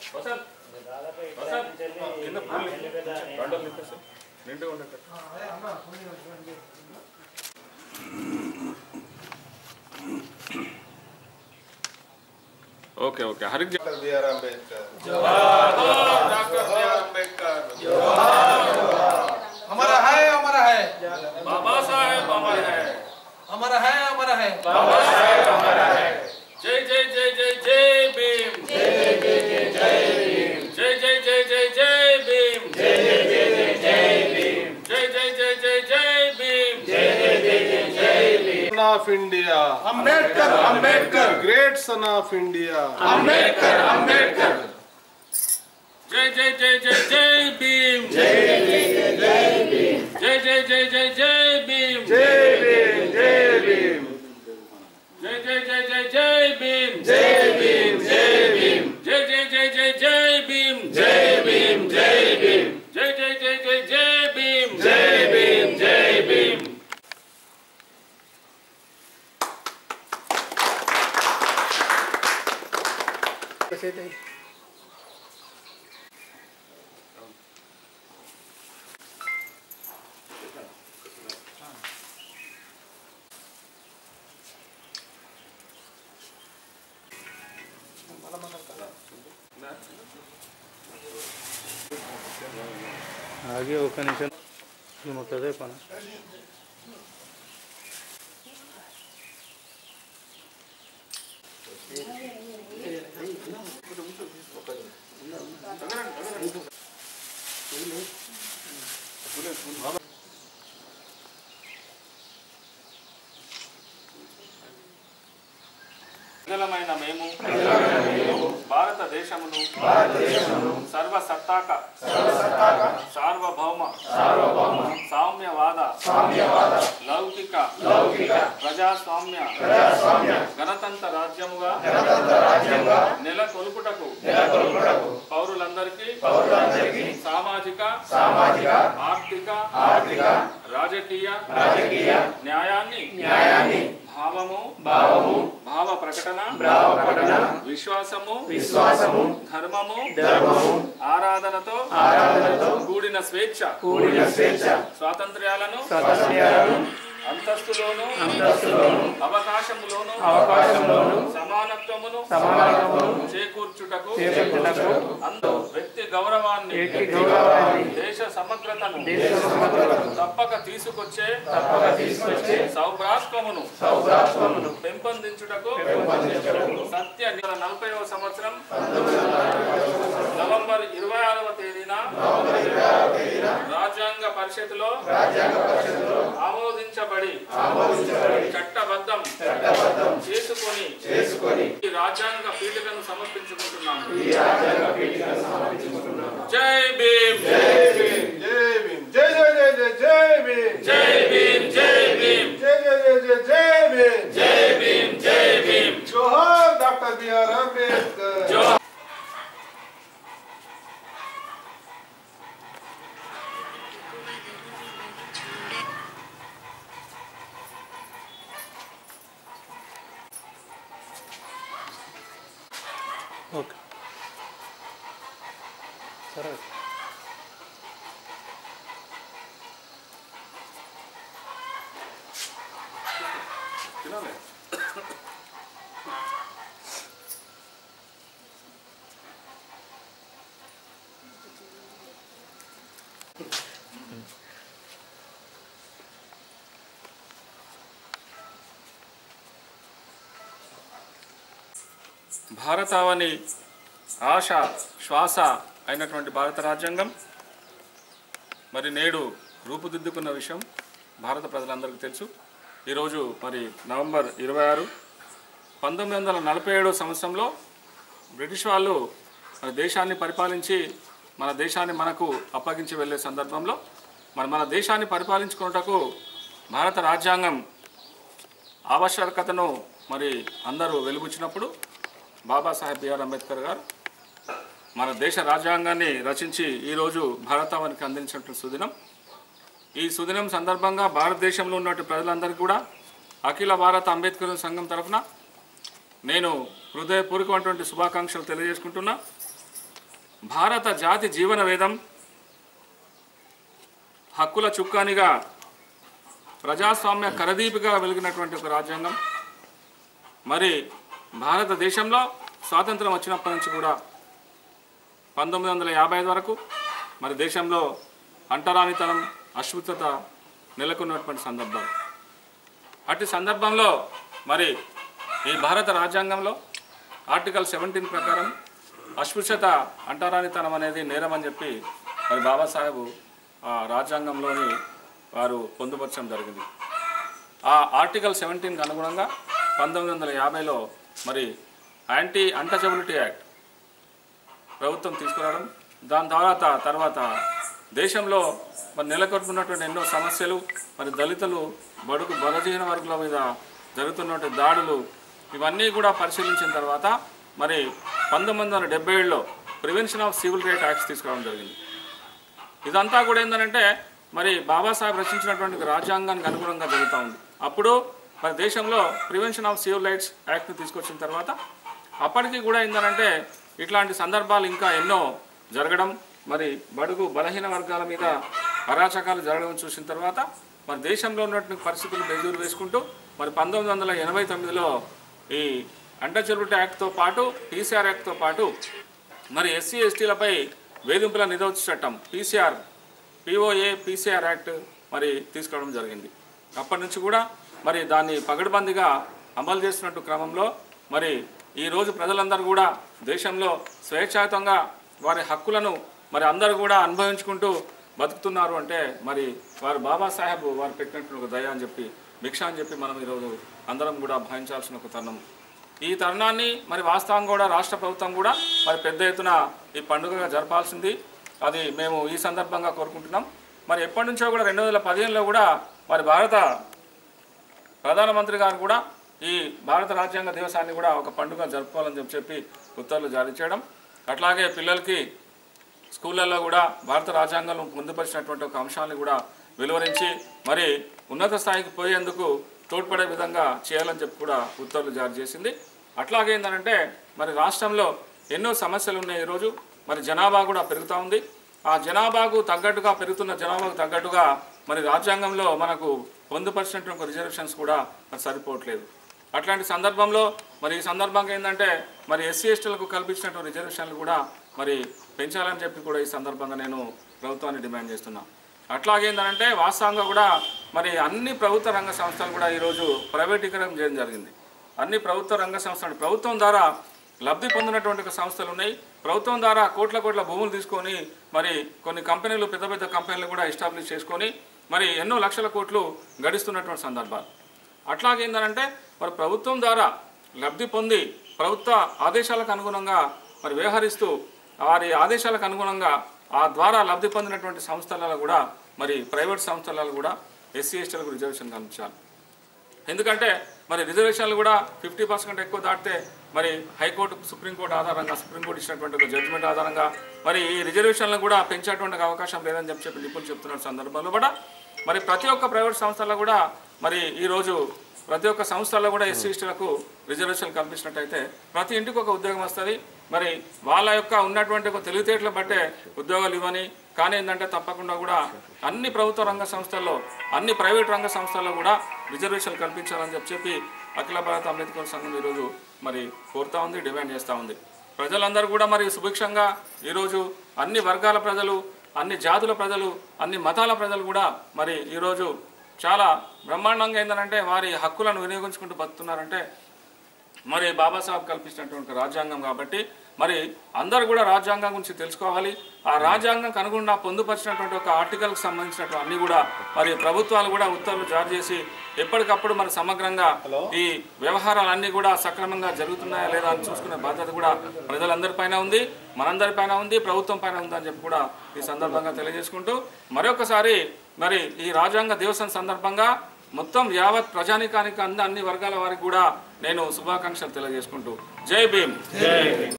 వసంత్ వసంత్ కింద పూలు బండలు నింపేసి నిండుగా ఉండేటట్టు ఓకే ఓకే హరికి doctor B R Ambedkar doctor B R Ambedkar हमारा है हमारा है बाबा साहेब अमर है हमारा है हमारा है जय जय जय जय जय भीम जय जय जय जय जय जय भीम जय जय जय जय जय भीम जय जय जय जय जय भीम जय जय जय जय जय Bhim son of India Ambedkar Ambedkar great son of India Ambedkar Ambedkar जय जय जय जय जय भीम जय जय जय जय भीम जय जय जय जय जय भीम జై భీమ్ జై భీమ్ जय जय जय जय जय भीम जय भीम जय भीम जय जय जय जय जय भीम जय भीम जय भीम जय जय जय जय जय भीम जय भीम जय भीम ఆగి ఒక నిమిషం నిమ్మకదే పని ప్రజలమైన మేము భారతదేశమును సర్వసత్తాక సార్వభౌమ సామ్యవాద లౌకిక ప్రజాస్వామ్య గణతంత్ర రాజ్యముగా నెలకొల్పుటకు పౌరులందరికీ సామాజిక ఆర్థిక రాజకీయ న్యాయాన్ని భావము భావ ప్రకటన విశ్వాసము విశ్వాసము ధర్మము ధర్మము ఆరాధనతో ఆరాధనతో కూడిన స్వేచ్ఛ కూడిన స్వేచ్ఛ స్వాతంత్ర్యాలను అంతస్తులోను అంతస్తులోను అవకాశములోను అవకాశంలోను సమానత్వమును సమానత్వమును చేకూర్చుటకు చేకూర్చుటకు అందు వ్యక్తి గౌరవాన్ని వ్యక్తి గౌరవాన్ని దేశ సమగ్రతను దేశ సమగ్రతను తప్పక తీసుకొచ్చే తప్పక తీసుకొచ్చే సౌభ్రాష్ట్రమును సౌభ్రాష్ట్రమును పెంపొందించుటకు పెంపొందించుటకు సత్య నలభైవ సంవత్సరం నవంబర్ ఇరవై ఆరవ తేదీన రాజ్యాంగ పరిషత్తులో ఆమోదించబడి చట్టబద్ధం చేసుకొని చేసుకొని ఈ రాజ్యాంగ పీఠికను సమర్పించుకుంటున్నాము జై భీమ్ జై భీమ్ జై జై జై జై జై భీమ్ జై భీమ్ జై భీమ్ జై జై జై జై జై భీమ్ జై భీమ్ జై భీమ్ జోహార్ డాక్టర్ బిఆర్ అంబేద్కర్ జో ఓకే సరే తినాలి భారతావని ఆశ శ్వాస అయినటువంటి భారత రాజ్యాంగం మరి నేడు రూపుదిద్దుకున్న విషయం భారత ప్రజలందరికీ తెలుసు ఈరోజు మరి నవంబర్ ఇరవై ఆరు పంతొమ్మిది వందల నలభై ఏడో సంవత్సరంలో బ్రిటిష్ వాళ్ళు మన దేశాన్ని పరిపాలించి మన దేశాన్ని మనకు అప్పగించి వెళ్ళే సందర్భంలో మరి మన దేశాన్ని పరిపాలించుకున్నటకు భారత రాజ్యాంగం ఆవశ్యకతను మరి అందరూ వెలుగుచ్చినప్పుడు బాబాసాహెబ్ బిఆర్ అంబేద్కర్ గారు మన దేశ రాజ్యాంగాన్ని రచించి ఈరోజు భారతావనికి అందించినటువంటి సుదినం ఈ సుదినం సందర్భంగా భారతదేశంలో ఉన్నటువంటి ప్రజలందరికీ కూడా అఖిల భారత అంబేద్కర్ సంఘం తరఫున నేను హృదయపూర్వకమైనటువంటి శుభాకాంక్షలు తెలియజేసుకుంటున్నా భారత జాతి జీవన వేదం హక్కుల చుక్కానిగా ప్రజాస్వామ్య కరదీపిగా వెలిగినటువంటి ఒక రాజ్యాంగం మరి భారతదేశంలో స్వాతంత్రం వచ్చినప్పటి నుంచి కూడా పంతొమ్మిది వందల యాభై ఐదు వరకు మరి దేశంలో అంటరానితనం అశ్రుతత నెలకొన్నటువంటి సందర్భం అట్టి సందర్భంలో మరి ఈ భారత రాజ్యాంగంలో ఆర్టికల్ సెవెంటీన్ ప్రకారం అస్పృశ్యత అంటరానితనం అనేది నేరం అని చెప్పి మరి బాబాసాహెబ్ ఆ రాజ్యాంగంలోని వారు పొందుపరచడం జరిగింది ఆ ఆర్టికల్ సెవెంటీన్కి అనుగుణంగా పంతొమ్మిది వందల యాభైలో మరి యాంటీ అన్టచబిలిటీ యాక్ట్ ప్రభుత్వం తీసుకురావడం దాని తర్వాత తర్వాత దేశంలో మరి నెలకొల్పున్నటువంటి ఎన్నో సమస్యలు మరి దళితులు బడుగు బలహీన వర్గుల మీద జరుగుతున్నటువంటి దాడులు ఇవన్నీ కూడా పరిశీలించిన తర్వాత మరి పంతొమ్మిది వందల డెబ్బై ఏడులో prevention of civil right acts తీసుకురావడం జరిగింది ఇదంతా కూడా ఏంటంటే మరి బాబాసాహెబ్ రచించినటువంటి రాజ్యాంగానికి అనుగుణంగా జరుగుతూ ఉంది అప్పుడు మన దేశంలో ప్రివెన్షన్ ఆఫ్ సివిల్ రైట్స్ యాక్ట్ని తీసుకొచ్చిన తర్వాత అప్పటికి కూడా ఏంటంటే ఇట్లాంటి సందర్భాలు ఇంకా ఎన్నో జరగడం మరి బడుగు బలహీన వర్గాల మీద అరాచకాలు జరగడం చూసిన తర్వాత మరి దేశంలో ఉన్నటువంటి పరిస్థితులు బెజూరు వేసుకుంటూ మరి పంతొమ్మిది వందల ఎనభై తొమ్మిదిలో ఈ అంటర్చెబిలిటీ యాక్ట్తో పాటు టీసీఆర్ యాక్ట్తో పాటు మరి ఎస్సీ ఎస్టీలపై వేధింపుల నిరోధక చట్టం పీసీఆర్ పిఓఏ పీసీఆర్ యాక్ట్ మరి తీసుకురావడం జరిగింది అప్పటి నుంచి కూడా మరి దాన్ని పగడబందిగా అమలు చేస్తున్నట్టు క్రమంలో మరి ఈరోజు ప్రజలందరూ కూడా దేశంలో స్వేచ్ఛాయుతంగా వారి హక్కులను మరి అందరూ కూడా అనుభవించుకుంటూ బతుకుతున్నారు అంటే మరి వారు బాబాసాహెబ్ వారు పెట్టినటువంటి ఒక దయ అని చెప్పి భిక్ష అని చెప్పి మనం ఈరోజు అందరం కూడా భావించాల్సిన ఒక తరుణం ఈ తరుణాన్ని మరి వాస్తవంగా కూడా రాష్ట్ర ప్రభుత్వం కూడా మరి పెద్ద ఎత్తున ఈ పండుగగా జరపాల్సింది అది మేము ఈ సందర్భంగా కోరుకుంటున్నాం మరి ఎప్పటి నుంచో కూడా రెండు వేల పదిహేనులో కూడా మరి భారత ప్రధానమంత్రి గారు కూడా ఈ భారత రాజ్యాంగ దివసాన్ని కూడా ఒక పండుగ జరుపుకోవాలని చెప్పి చెప్పి ఉత్తర్వులు జారీ చేయడం అట్లాగే పిల్లలకి స్కూళ్ళల్లో కూడా భారత రాజ్యాంగంలో పొందుపరిచినటువంటి ఒక అంశాన్ని కూడా వెలువరించి మరి ఉన్నత స్థాయికి పోయేందుకు తోడ్పడే విధంగా చేయాలని చెప్పి కూడా ఉత్తర్వులు జారీ చేసింది అట్లాగే ఏంటంటే మరి రాష్ట్రంలో ఎన్నో సమస్యలు ఉన్నాయి ఈరోజు మరి జనాభా కూడా పెరుగుతూ ఉంది ఆ జనాభాకు తగ్గట్టుగా పెరుగుతున్న జనాభాకు తగ్గట్టుగా మరి రాజ్యాంగంలో మనకు పొందుపరిచినటువంటి రిజర్వేషన్స్ కూడా మరి సరిపోవట్లేదు అట్లాంటి సందర్భంలో మరి ఈ సందర్భంగా ఏంటంటే మరి ఎస్సీ ఎస్టీలకు కల్పించినటువంటి రిజర్వేషన్లు కూడా మరి పెంచాలని చెప్పి కూడా ఈ సందర్భంగా నేను ప్రభుత్వాన్ని డిమాండ్ చేస్తున్నా అట్లాగే ఏంటంటే వాస్తవంగా కూడా మరి అన్ని ప్రభుత్వ రంగ సంస్థలు కూడా ఈరోజు ప్రైవేటీకరణ చేయడం జరిగింది అన్ని ప్రభుత్వ రంగ సంస్థలు ప్రభుత్వం ద్వారా లబ్ధి పొందినటువంటి ఒక సంస్థలు ఉన్నాయి ప్రభుత్వం ద్వారా కోట్ల కోట్ల భూములు తీసుకొని మరి కొన్ని కంపెనీలు పెద్ద పెద్ద కంపెనీలు కూడా ఎస్టాబ్లిష్ చేసుకొని మరి ఎన్నో లక్షల కోట్లు గడిస్తున్నటువంటి సందర్భాలు అట్లాగే ఏంటంటే మరి ప్రభుత్వం ద్వారా లబ్ధి పొంది ప్రభుత్వ ఆదేశాలకు అనుగుణంగా మరి వ్యవహరిస్తూ వారి ఆదేశాలకు అనుగుణంగా ఆ ద్వారా లబ్ధి పొందినటువంటి సంస్థలలో కూడా మరి ప్రైవేట్ సంస్థలలో కూడా ఎస్సీ ఎస్టీలకు రిజర్వేషన్ కల్పించాలి ఎందుకంటే మరి రిజర్వేషన్లు కూడా ఫిఫ్టీ పర్సెంట్ ఎక్కువ దాటితే మరి హైకోర్టు సుప్రీంకోర్టు ఆధారంగా సుప్రీంకోర్టు ఇచ్చినటువంటి ఒక జడ్జిమెంట్ ఆధారంగా మరి ఈ రిజర్వేషన్లను కూడా పెంచేటువంటి అవకాశం లేదని చెప్పి చెప్పి నిపుణులు చెప్తున్న సందర్భంలో కూడా మరి ప్రతి ఒక్క ప్రైవేట్ సంస్థల్లో కూడా మరి ఈరోజు ప్రతి ఒక్క సంస్థల్లో కూడా ఎస్సీ ఎస్టీలకు రిజర్వేషన్ కల్పించినట్టయితే ప్రతి ఇంటికి ఒక ఉద్యోగం వస్తుంది మరి వాళ్ళ యొక్క ఉన్నటువంటి ఒక తెలివితేటలు బట్టే ఉద్యోగాలు ఇవ్వని కానీ ఏంటంటే తప్పకుండా కూడా అన్ని ప్రభుత్వ రంగ సంస్థల్లో అన్ని ప్రైవేట్ రంగ సంస్థల్లో కూడా రిజర్వేషన్ కల్పించాలని చెప్పి చెప్పి అఖిల భారత అంబేద్కర్ సంఘం ఈరోజు మరి కోరుతా ఉంది డిమాండ్ చేస్తూ ఉంది ప్రజలందరూ కూడా మరి సుభిక్షంగా ఈరోజు అన్ని వర్గాల ప్రజలు అన్ని జాతుల ప్రజలు అన్ని మతాల ప్రజలు కూడా మరి ఈరోజు చాలా బ్రహ్మాండంగా ఏంటంటే వారి హక్కులను వినియోగించుకుంటూ బతుకుతున్నారంటే మరి బాబాసాహెబ్ కల్పించినటువంటి రాజ్యాంగం కాబట్టి మరి అందరూ కూడా రాజ్యాంగం గురించి తెలుసుకోవాలి ఆ రాజ్యాంగం కనుగొండా పొందుపరిచినటువంటి ఒక ఆర్టికల్కి సంబంధించినటువంటి అన్ని కూడా మరి ప్రభుత్వాలు కూడా ఉత్తర్వులు జారీ చేసి ఎప్పటికప్పుడు మరి సమగ్రంగా ఈ వ్యవహారాలన్నీ కూడా సక్రమంగా జరుగుతున్నాయా లేదా అని చూసుకునే బాధ్యత కూడా ప్రజలందరిపైన ఉంది మనందరిపైన ఉంది ప్రభుత్వం పైన ఉంది అని చెప్పి కూడా ఈ సందర్భంగా తెలియజేసుకుంటూ మరొకసారి మరి ఈ రాజ్యాంగ దివసం సందర్భంగా మొత్తం యావత్ ప్రజానికానికి అన్ని అన్ని వర్గాల వారికి కూడా నేను శుభాకాంక్షలు తెలియజేసుకుంటూ జై భీమ్